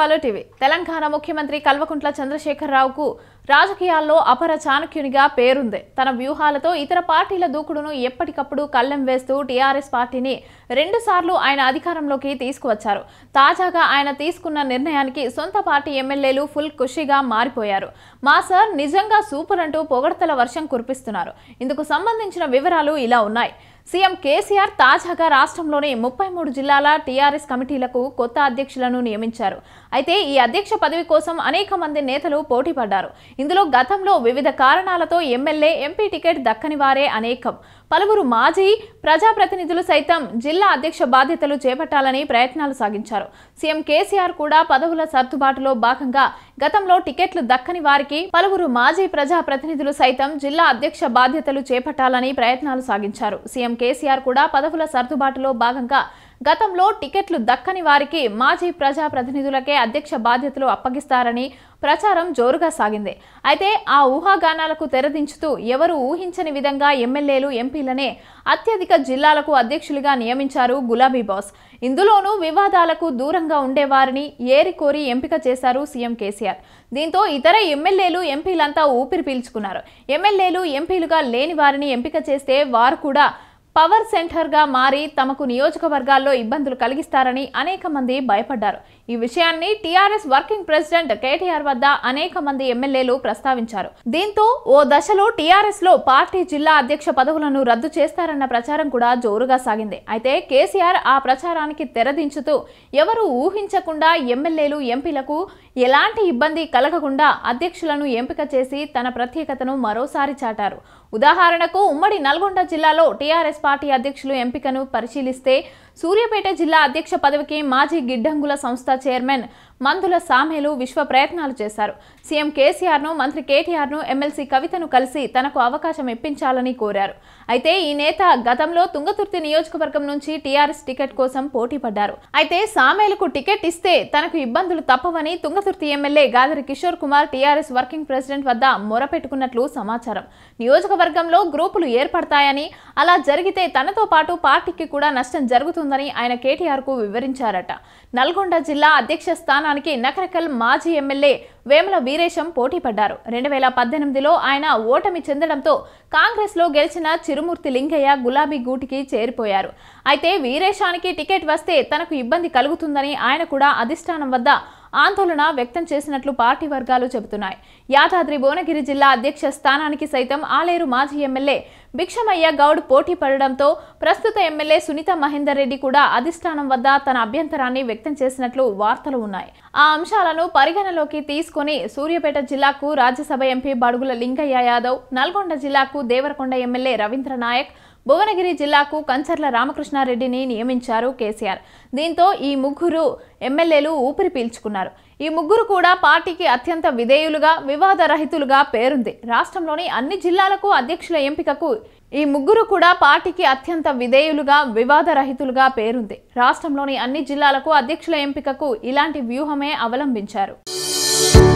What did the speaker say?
hello TV Telangana ముఖ్యమంత్రి కల్వకుంట్ల చంద్రశేఖరరావుకు రాజకీయాల్లో అపర చాణక్యునిగా పేరుంది తన వ్యూహాలతో ఇతర పార్టీల దూకుడును ఎప్పటికప్పుడు కళ్ళెం వేస్తూ టీఆర్ఎస్ పార్టీని రెండుసార్లు ఆయన అధికారంలోకి తీసుకువచ్చారు తాజాగా ఆయన తీసుకున్న నిర్ణయానికి సొంత పార్టీ ఎమ్మెల్యేలు ఫుల్ ఖుషీగా మారిపోయారు మా సార్ నిజంగా సూపర్ అంటూ పొగడతల వర్షం కురిపిస్తున్నారు ఇందుకు సంబంధించిన వివరాలు ఇలా ఉన్నాయి సీఎం కేసీఆర్ తాజాగా రాష్ట్రంలోని ముప్పై మూడు జిల్లాల టీఆర్ఎస్ కమిటీలకు కొత్త అధ్యక్షులను నియమించారు అయితే ఈ అధ్యక్ష పదవి కోసం అనేక మంది నేతలు పోటీ పడ్డారు ఇందులో గతంలో వివిధ కారణాలతో ఎమ్మెల్యే ఎంపీ టికెట్ దక్కని వారే అనేకం పలువురు మాజీ ప్రజాప్రతినిధులు సైతం జిల్లా అధ్యక్ష బాధ్యతలు చేపట్టాలని ప్రయత్నాలు సాగించారు సీఎం కేసీఆర్ కూడా పదవుల సర్దుబాటులో భాగంగా గతంలో టికెట్లు దక్కని వారికి పలువురు మాజీ ప్రజాప్రతినిధులు సైతం జిల్లా అధ్యక్ష బాధ్యతలు చేపట్టాలని ప్రయత్నాలు సాగించారు సీఎం కేసీఆర్ కూడా పదవుల సర్దుబాటులో భాగంగా గతంలో టికెట్లు దక్కని వారికి మాజీ ప్రజాప్రతినిధులకే అధ్యక్ష బాధ్యతలు అప్పగిస్తారని ప్రచారం జోరుగా సాగింది అయితే ఆ ఊహాగానాలకు తెరదించుతూ ఎవరు ఊహించని విధంగా ఎమ్మెల్యేలు ఎంపీలనే అత్యధిక జిల్లాలకు అధ్యక్షులుగా నియమించారు గులాబీ బాస్ ఇందులోనూ వివాదాలకు దూరంగా ఉండేవారిని ఏరికోరి ఎంపిక చేశారు సీఎం కేసీఆర్ దీంతో ఇతర ఎమ్మెల్యేలు ఎంపీలంతా ఊపిరి పీల్చుకున్నారు ఎమ్మెల్యేలు ఎంపీలుగా లేని వారిని ఎంపిక చేస్తే వారు కూడా పవర్ సెంటర్గా మారి తమకు నియోజకవర్గాల్లో ఇబ్బందులు కలిగిస్తారని అనేక మంది భయపడ్డారు ఈ విషయాన్ని టీఆర్ఎస్ వర్కింగ్ ప్రెసిడెంట్ కేటీఆర్ వద్ద అనేక మంది ఎమ్మెల్యేలు ప్రస్తావించారు దీంతో ఓ దశలో టీఆర్ఎస్ లో పార్టీ జిల్లా అధ్యక్ష పదవులను రద్దు చేస్తారన్న ప్రచారం కూడా జోరుగా సాగింది అయితే కేసీఆర్ ఆ ప్రచారానికి తెరదించుతూ ఎవరు ఊహించకుండా ఎమ్మెల్యేలు ఎంపీలకు ఎలాంటి ఇబ్బంది కలగకుండా అధ్యక్షులను ఎంపిక చేసి తన ప్రత్యేకతను మరోసారి చాటారు ఉదాహరణకు ఉమ్మడి నల్గొండ జిల్లాలో టీఆర్ఎస్ పార్టీ అధ్యక్షులు ఎంపికను పరిశీలిస్తే సూర్యాపేట జిల్లా అధ్యక్ష పదవికి మాజీ గిడ్డంగుల సంస్థ చైర్మన్ మందుల సామేలు విశ్వ ప్రయత్నాలు చేశారు సీఎం కేసీఆర్ను మంత్రి కేటీఆర్ను ఎమ్మెల్సీ కవితను కలిసి తనకు అవకాశం ఇప్పించాలని కోరారు అయితే ఈ నేత గతంలో తుంగతుర్తి నియోజకవర్గం నుంచి టీఆర్ఎస్ టికెట్ కోసం పోటీ పడ్డారు అయితే సామేలకు టికెట్ ఇస్తే తనకు ఇబ్బందులు తప్పవని Tungaturthi MLA Gadari Kishore Kumar TRS working president వద్ద మొరపెట్టుకున్నట్లు సమాచారం నియోజకవర్గంలో గ్రూపులు ఏర్పడతాయని అలా జరిగితే తనతో పాటు పార్టీకి కూడా నష్టం జరుగుతుందని ఆయన కేటీఆర్ కు వివరించారట నల్గొండ జిల్లా అధ్యక్ష స్థానానికి నకరకల్ మాజీ ఎమ్మెల్యే వేముల వీరేశం పోటీ పడ్డారు రెండు వేల పద్దెనిమిదిలో ఆయన ఓటమి చెందడంతో కాంగ్రెస్లో గెలిచిన చిరుమూర్తి లింగయ్య గులాబీ గూటికి చేరిపోయారు అయితే వీరేశానికి టికెట్ వస్తే తనకు ఇబ్బంది కలుగుతుందని ఆయన కూడా అధిష్టానం వద్ద ఆందోళన వ్యక్తం చేసినట్లు పార్టీ వర్గాలు చెబుతున్నాయి యాదాద్రి భువనగిరి జిల్లా అధ్యక్ష స్థానానికి సైతం ఆలేరు మాజీ ఎమ్మెల్యే భిక్షమయ్య గౌడ్ పోటీ పడడంతో ప్రస్తుత ఎమ్మెల్యే సునీత మహేందర్ రెడ్డి కూడా అధిష్టానం వద్ద తన అభ్యంతరాన్ని వ్యక్తం చేసినట్లు వార్తలు ఉన్నాయి ఆ అంశాలను పరిగణలోకి తీసుకొని సూర్యాపేట జిల్లాకు రాజ్యసభ ఎంపీ బడుగుల లింగయ్య యాదవ్ నల్గొండ జిల్లాకు దేవరకొండ ఎమ్మెల్యే రవీంద్ర నాయక్ భువనగిరి జిల్లాకు కంచర్ల రామకృష్ణారెడ్డిని నియమించారు కేసీఆర్ దీంతో ఈ ముగ్గురు ఎమ్మెల్యేలు ఊపిరి పీల్చుకున్నారు ఈ ముగ్గురు కూడా పార్టీకి అత్యంత విధేయులుగా వివాదరహితులుగా పేరుంది రాష్ట్రంలోని అన్ని జిల్లాలకు అధ్యక్షుల ఎంపికకు ఈ ముగ్గురు కూడా పార్టీకి అత్యంత విధేయులుగా వివాదరహితులుగా పేరుంది రాష్ట్రంలోని అన్ని జిల్లాలకు అధ్యక్షుల ఎంపికకు ఇలాంటి వ్యూహమే అవలంబించారు